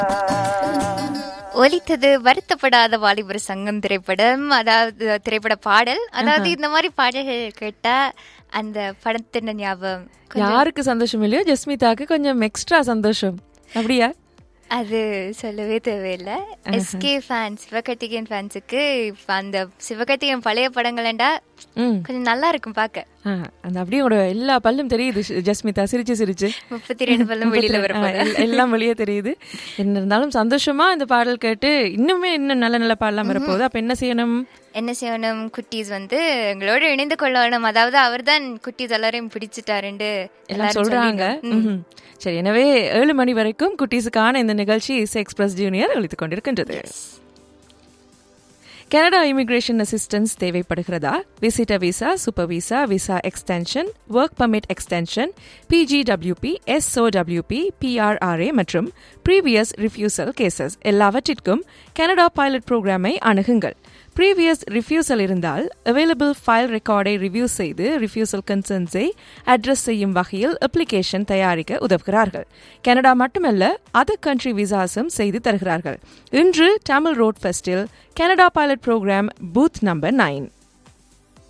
ஒலித்தது வருத்தப்படாத வாலிபர் சங்கம் திரைப்படம் அதாவது திரைப்பட பாடல் அதாவது இந்த மாதிரி பாடல்கள் கேட்டா அந்த படத்தின் ஞாபகம் கொஞ்சம் யாருக்கு சந்தோஷம் இல்லையோ ஜஸ்மிதாக்கு கொஞ்சம் எக்ஸ்ட்ரா சந்தோஷம் அப்படியா அது சொல்லவே தேவையில்லை எஸ்கே ஃபேன்ஸ் சிவகார்த்திகேயன் ஃபேன்ஸுக்கு இப்ப அந்த சிவகார்த்திகேயன் பழைய படங்களேண்டா ம் கொஞ்சம் நல்லா இருக்கும் பார்க்க ஆ, அந்த அப்படியே உங்களோட எல்லா பல்லும் தெரியுது ஷ்- ஜஸ்மிதா சிரிச்சு சிரிச்சு முப்பத்தி ரெண்டு பல்லும் வெளியில ஆ, வரும் எல்- எல்லாம் வெளியே தெரியுது என்ன இருந்தாலும் சந்தோஷமா இந்த பாடல் கேட்டு இன்னுமே இன்னும் நல்ல நல்ல பாடலாம் வரப்போகுது அப்ப என்ன செய்யணும் என்ன செய்யணும் குட்டீஸ் வந்து எங்களோட இணைந்து கொள்ளணும் அதாவது அவர்தான் குட்டீஸ் எல்லாரையும் பிடிச்சிட்டாருண்டு எல்லாம் எல்லாரும் சொல்றாங்க சொல்லிங்க. ம். ம்ஹும். சரி எனவே ஏழு மணி வரைக்கும் குட்டீஸுக்கான இந்த நிகழ்ச்சி இஸ் எக்ஸ்பிரஸ் ஜூனியர் ஒழித்துக் கொண்டிருக்கின்றது கனடா இமிகிரேஷன் அசிஸ்டன்ஸ் தேவைப்படுகிறதா visitor visa super visa visa extension work permit extension PGWP SOWP PRRA மற்றும் ப்ரீவியஸ் ரிஃப்யூசல் கேசஸ் எல்லாவற்றிற்கும் கனடா பைலட் புரோகிராமை அணுகுங்கள் ப்ரீவியஸ் ரிஃப்யூசல் இருந்தால் அவைலபிள் ஃபைல் ரெக்கார்டை ரிவ்யூ செய்து ரிஃப்யூசல் கன்சர்ன்ஸை அட்ரஸ் செய்யும் வகையில் அப்ளிகேஷன் தயாரிக்க உதவுகிறார்கள் கனடா மட்டுமல்ல அதர் கண்ட்ரி விசாஸும் செய்து தருகிறார்கள் இன்று தமிழ் ரோட் ஃபெஸ்டில் Canada pilot programme booth number nine